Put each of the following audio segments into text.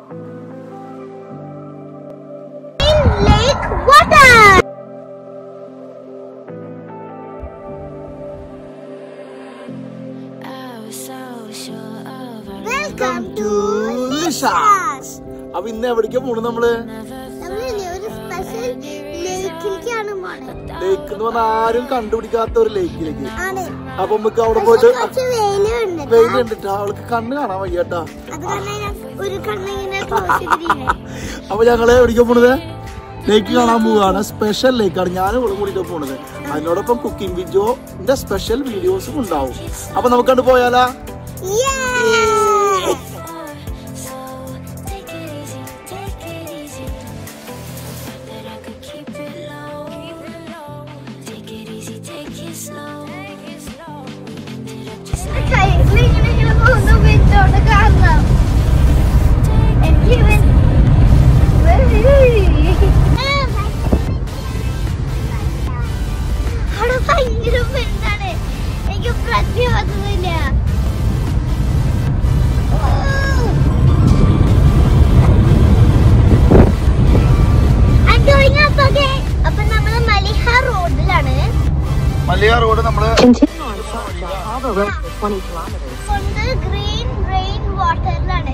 Lake water. Welcome to Lishas. അപ്പൊ ഇന്ന് എവിടേക്കാ പോണു നമ്മള് നമ്മളില്ലേ ഒരു സ്പെഷ്യൽ ലേക്കിലേക്കാണ് പോണേ ലേക്ക് എന്ന് പറഞ്ഞാൽ ആരും കണ്ടുപിടിക്കാത്ത ഒരു ലേക്കിലേക്ക് ആണ് അപ്പൊ നമുക്ക് അവിടെ പക്ഷെ പോയിട്ട് കുറച്ച് വെയിലുണ്ട് വെയിൽ കണ്ടിട്ടാ അവൾക്ക് കണ്ണ് കാണാൻ വയ്യട്ടാ അത് കാരണം ഞാൻ ഒരു കണ്ണിങ്ങനെ ക്ലോസ് ചെയ്തിരിക്കണേ അപ്പൊ ഞങ്ങള് എവിടേക്കാ പോണത് ലേക്ക് കാണാൻ പോവാണ് സ്പെഷ്യൽ ലേക്കാണ് ഞാൻ ഇവിടെ കൂടിയിട്ട് പോണത് അതിനോടൊപ്പം കുക്കിംഗ് വിജോന്റെ സ്പെഷ്യൽ വീഡിയോസും ഉണ്ടാവും അപ്പൊ നമുക്ക് കണ്ടു പോയാലാ Yeah! കയ്യിലിങ്ങനെ ഇങ്ങനെ പോകുന്ന വിൻഡോണ്ട് കാണണം എനിക്ക് ഇവൻ- അവിടെ ഭയങ്കര വിണ്ടാണ് എനിക്ക് പ്രജ്ഞ വന്നതില്ല I'm going up again. അപ്പൊ നമ്മള് മലിഹ റോഡിലാണ് മല്ലിക റോഡ് നമ്മള് കൊണ്ട് ഗ്രീൻ റെയിൻ വാട്ടറിലാണ്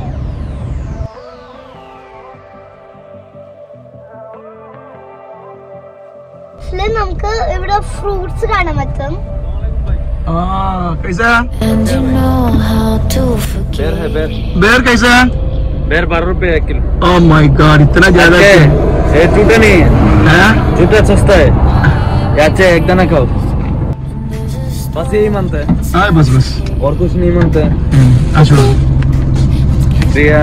നമുക്ക് ഇവിടെ ഫ്രൂട്ട്സ് കാണാൻ പറ്റും ആ കൈസാ And you know how to forget. बेर है बेर बेर कैसा है बेर बारह रुपए एक किलो ओह माय गॉड इतना ज्यादा ये ये जूता नहीं है है जूता सस्ता है याचे एक दाना खाओ बस यही मानता है हाँ बस बस और कुछ नहीं मानता है अच्छा प्रिया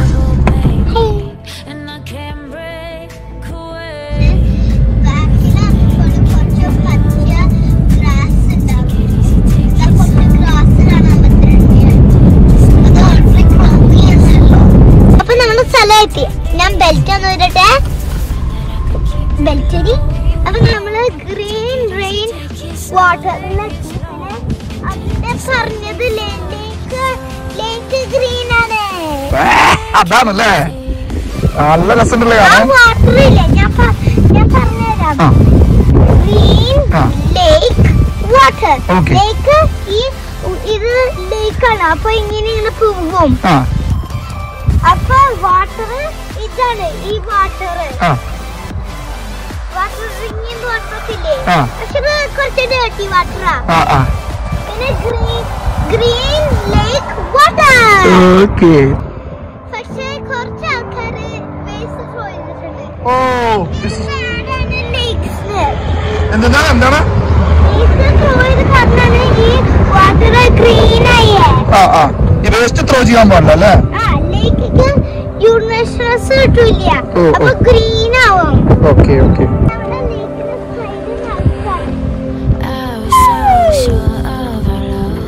And I can't break away. ബാക്കിലാണ് കുറച്ച് പച്ച ഗ്രാസ് ഉണ്ടാവും കുറച്ച് ഗ്രാസ് കാണാൻ പറ്റുന്നുണ്ട് അത് ഓൾറെഡി ക്രോപ്പ് ചെയ്യുന്നല്ലോ അപ്പൊ നമ്മുടെ സ്ഥലമെത്തി ഞാൻ ബെൽറ്റ് ഒന്ന് വരട്ടെ ബെൽറ്റ് അടി അപ്പൊ നമ്മള് ഗ്രീൻ റെയിൻ വാട്ടർ അതിന്റെ പറഞ്ഞത് ലേക്ക് ലേക്ക് ഗ്രീൻ ആണ് അതാണല്ലേ നല്ല രസമുണ്ടല്ലേ ആ കാണാൻ വാട്ടർ ഇല്ല ഞാൻ പ- ഞാൻ പറഞ്ഞുതരാം ആ. ഗ്രീൻ ആ. ലേക്ക് വാട്ടർ Okay. ലേക്ക് ഈ ഇത് ലേക്കാണ് അപ്പൊ ഇങ്ങനെ ഇങ്ങനെ പോകും ആ അപ്പൊ വാട്ടർ ഇതാണ് ഈ വാട്ടർ ആ വാട്ടർ ഡ്രിങ്കിങ് വാട്ടർ ഇല്ലേ ആ. പക്ഷെ ഇത് കുറച്ച് ഡേർട്ടി വാട്ടറാ ആ ആ പിന്നെ green green lake water okay പക്ഷെ കുറച്ച് ആൾക്കാര് വേസ്റ്റ് ത്രോ ചെയ്തിട്ടുണ്ട് ഓ ഇതാണ് ലേക്സ് എന്താണ് എന്താണ് വേസ്റ്റ് ത്രോ ചെയ്ത് കാരണമാണ് ഈ വാട്ടർ ഗ്രീൻ ആയേ ആ ആ ഈ വേസ്റ്റ് ത്രോ ചെയ്യാൻ പാടില്ല അല്ലേ ആ ലേക്കിക്ക് യൂണിവേഴ്സ് കിട്ടൂല ഓ, ഓ. അപ്പൊ ഗ്രീൻ ആവും ഓക്കെ ഓക്കെ നമ്മുടെ ലേക്കിന്റെ സൈഡിൽ നടക്കാണ് I was so sure of our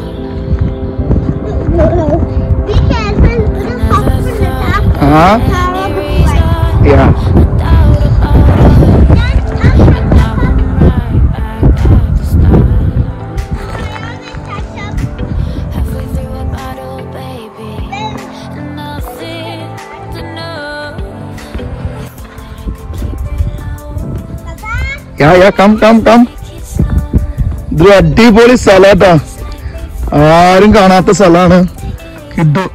love. Be careful, ഒരു ഹോപ്പ് ഉണ്ട് ആ യാ Doubt about it. ഞാൻ Now I'm right back at the start. Halfway through a bottle, baby. And nothing to know. Yeah yeah come come come ഇതൊരു അടിപൊളി സ്ഥലാട്ടാ ആരും കാണാത്ത സ്ഥലാണ് കിട്ടും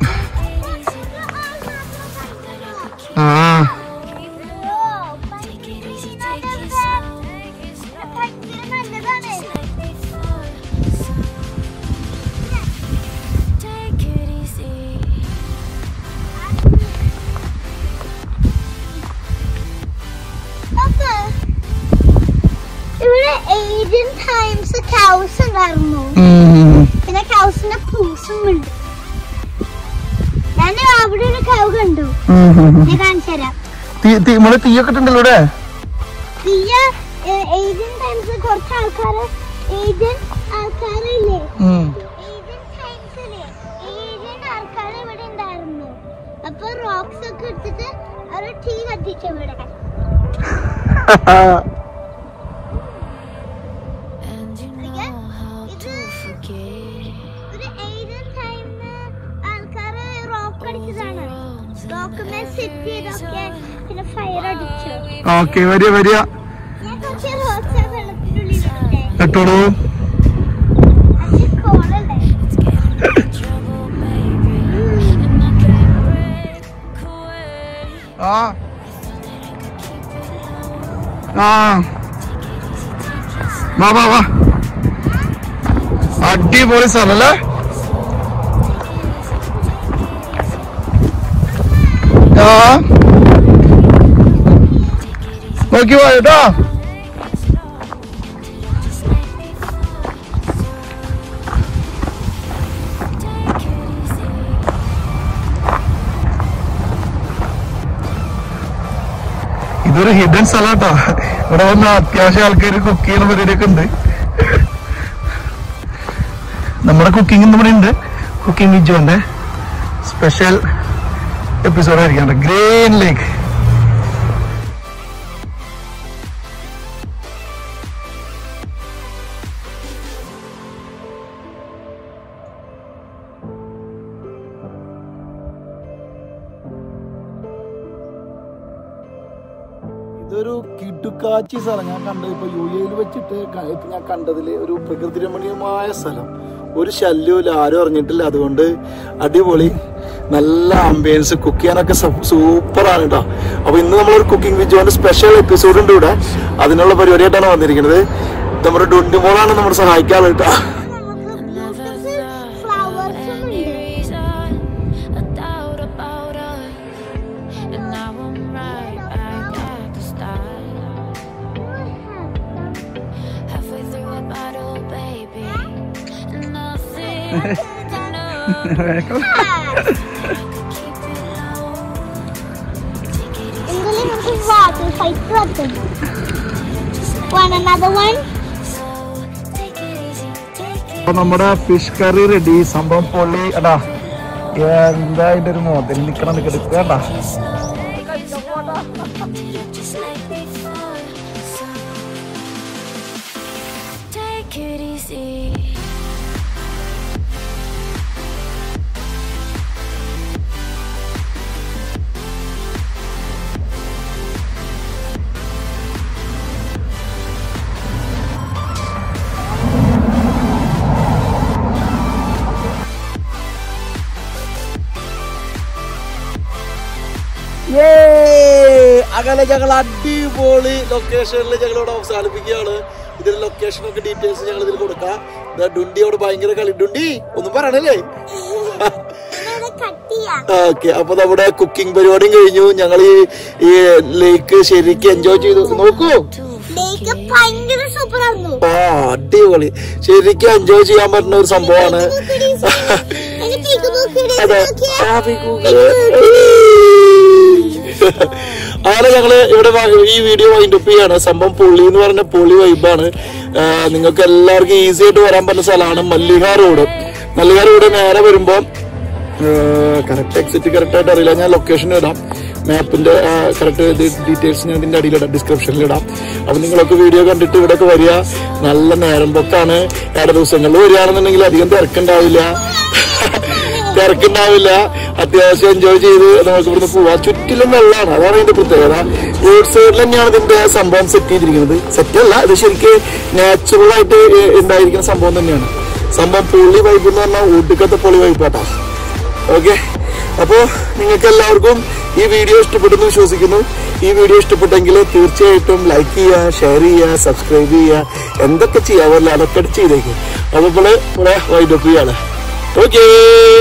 ആ Take it easy. ഇവിടെ ഏഷ്യൻ ടൈംസ് കൗസ് ഉണ്ടായിരുന്നു ഉം. പിന്നെ കൗസിന്റെ പൂസും ഉണ്ട് ഞാൻ അവിടെ ഒരു കൗ കണ്ടു ഉം, ഉം, ഉം. ഞാൻ കാണിച്ചു തരാം തീ- തീ- ഇവിടെ തീയൊക്കെ ഇട്ടുണ്ടല്ലോ ഇവിടെ തീയ ഏഷ്യൻ ടൈംസ് കുറച്ച് ആൾക്കാര് ഏഷ്യൻ ആൾക്കാരില്ലേ ഉം. ഏഷ്യൻ ടൈംസിലെ ഏഷ്യൻ ആൾക്കാർ ഇവിടെ ഉണ്ടായിരുന്നു അപ്പൊ റോക്സ് ഒക്കെ എടുത്തിട്ട് അവർ ടീ കത്തിച്ചു ഇവിടെ And you know how to forget. ഒരു ഏഷ്യൻ ടൈമിന് ആൾക്കാര് റോക്ക് അടിച്ചതാണ് Wrongs റോക്കുമേ സെറ്റ് ചെയ്തൊക്കെ പിന്നെ ഫയർ അടിച്ചു ഓക്കെ വരിക വരിക ഞാൻ കുറച്ച് റോസ വെള്ളത്തിനുള്ളിലിട്ടെ ഇട്ടോളൂ അത് കോളല്ലേ ആ ആ വാ വാ വാ അടിപൊളി സ്ഥലല്ലേ ആ നോക്കി വാ കേട്ടോ ഇതൊരു ഹിഡൻ സ്ഥലാട്ടോ ഇവിടെ വന്ന അത്യാവശ്യം ആൾക്കാർ കുക്ക് ചെയ്യുന്ന പരിപാടിയൊക്കെ ഉണ്ട് നമ്മുടെ കുക്കിംഗ് ഇവിടെ ഉണ്ട് കുക്കിംഗ് വിജുവിന്റെ സ്പെഷ്യൽ എപ്പിസോഡ് ആയിരിക്കും ഗ്രീൻ ലേക്ക് ഇതൊരു കിടുക്കാച്ചി സ്ഥലം ഞാൻ കണ്ടത് ഇപ്പൊ യു എയിൽ വെച്ചിട്ട് ക- ഇപ്പൊ ഞാൻ കണ്ടതില് ഒരു പ്രകൃതി രമണീയമായ സ്ഥലം ഒരു ശല്യവും ആരും അറിഞ്ഞിട്ടില്ല അതുകൊണ്ട് അടിപൊളി നല്ല ആംബിയൻസ് കുക്ക് ചെയ്യാനൊക്കെ സൂപ്പറാണ് കേട്ടോ അപ്പൊ ഇന്ന് നമ്മളൊരു കുക്കിംഗ് വിജോന്റെ സ്പെഷ്യൽ എപ്പിസോഡ് ഉണ്ട് ഇവിടെ അതിനുള്ള പരിപാടിയായിട്ടാണ് വന്നിരിക്കുന്നത് നമ്മുടെ ഡുണ്ടിമോളാണ് നമ്മുടെ സഹായിക്കാറ് കേട്ടോ നമുക്ക് ബ്യൂട്ടിഫുൾ ഫ്ലവേഴ്സും ഉണ്ട് A doubt about us, and now I'm right back at the start. Halfway through a bottle, baby, and nothing to know. Keep it low. Take it easy, എങ്കിലും നമുക്ക് വാട്ടർ ഫൈറ്റ് നടത്തും One another one? so take it easy, take it. അപ്പൊ നമ്മുടെ fish curry ready സംഭവം പൊള്ളി അടാ എന്താ അതിന്റെ ഒരു മോതിൽ നിക്കണം നിൽക്കട്ടെ വേണ്ട Just like before. So take it easy. അങ്ങനെ ഞങ്ങൾ അടിപൊളി ലൊക്കേഷനിൽ ഞങ്ങൾ ഇവിടെ അവസാനിപ്പിക്കുകയാണ് ഇതിന്റെ ലൊക്കേഷൻ ഒക്കെ ഡീറ്റെയിൽസ് ഞങ്ങൾ ഇതിൽ കൊടുക്കാം ദാ ഡുണ്ടി അവിടെ ഭയങ്കര കളി ഡുണ്ടി ഒന്നും പറയണല്ലേ ഇത് കട്ട് ചെയ്യാം ഓക്കെ അപ്പൊ നമ്മുടെ കുക്കിംഗ് പരിപാടിയും കഴിഞ്ഞു ഞങ്ങൾ ഈ ഈ ലേക്ക് ശരിക്കും എൻജോയ് ചെയ്തു നോക്കൂ ലേക്ക് ഭയങ്കര സൂപ്പർ ആയിരുന്നു ആ അടിപൊളി ശരിക്കും എൻജോയ് ചെയ്യാൻ പറ്റുന്ന ഒരു സംഭവമാണ് എനിക്ക് ഇത് നോക്കിയേ, ഇത് അതെ നോക്കിയേ. ഹാപ്പി അങ്ങനെ ഞങ്ങള് ഇവിടെ വ- ഈ വീഡിയോ വൈൻഡപ്പ് ചെയ്യാണ് സംഭവം പുള്ളി എന്ന് പറഞ്ഞ പൊളി വൈബാണ് നിങ്ങൾക്ക് എല്ലാവർക്കും ഈസി ആയിട്ട് വരാൻ പറ്റുന്ന സ്ഥലമാണ് മല്ലിക റോഡ് മല്ലിക റോഡ് നേരെ വരുമ്പോ കറക്റ്റ് എക്സിറ്റ് കറക്റ്റ് ആയിട്ട് അറിയില്ല ഞാൻ ലൊക്കേഷൻ ഇടാം മാപ്പിന്റെ കറക്റ്റ് ഡീറ്റെയിൽസ് ഞാൻ ഇതിന്റെ അടിയിലിടാം ഡിസ്ക്രിപ്ഷനിൽ ഇടാം അപ്പൊ നിങ്ങളൊക്കെ വീഡിയോ കണ്ടിട്ട് ഇവിടെയൊക്കെ വരിക നല്ല നേരം പൊക്കാണ് ഏടെ ദിവസങ്ങളിൽ വരികയാണെന്നുണ്ടെങ്കിൽ അധികം തിരക്കുണ്ടാവില്ല തിരക്കുണ്ടാവില്ല അത്യാവശ്യം എൻജോയ് ചെയ്ത് നമുക്ക് ഇവിടുന്ന് പോവാം ചുറ്റിലും വെള്ളമാണ് അതാണ് ഇതിന്റെ പ്രത്യേകത റോഡ് സൈഡിൽ തന്നെയാണ് ഇതിന്റെ സംഭവം സെറ്റ് ചെയ്തിരിക്കുന്നത് സെറ്റ് അല്ല ഇത് ശരിക്കും നാച്ചുറൽ ആയിട്ട് ഏ- ഉണ്ടായിരിക്കുന്ന സംഭവം തന്നെയാണ് സംഭവം പൊളി വൈബ് എന്ന് പറഞ്ഞാൽ ഒടുക്കത്തെ പൊളി വൈബ് കേട്ടോ ഓക്കെ അപ്പോൾ നിങ്ങൾക്ക് എല്ലാവർക്കും ഈ വീഡിയോ ഇഷ്ടപ്പെട്ടെന്ന് വിശ്വസിക്കുന്നു ഈ വീഡിയോ ഇഷ്ടപ്പെട്ടെങ്കിൽ തീർച്ചയായിട്ടും ലൈക്ക് ചെയ്യുക ഷെയർ ചെയ്യുക സബ്സ്ക്രൈബ് ചെയ്യുക എന്തൊക്കെ ചെയ്യാമല്ലോ അതൊക്കെ ചെയ്തേക്കും അതുപോലെ ഇവിടെ വൈൻഡപ്പ് ചെയ്യാണ് ഓക്കേ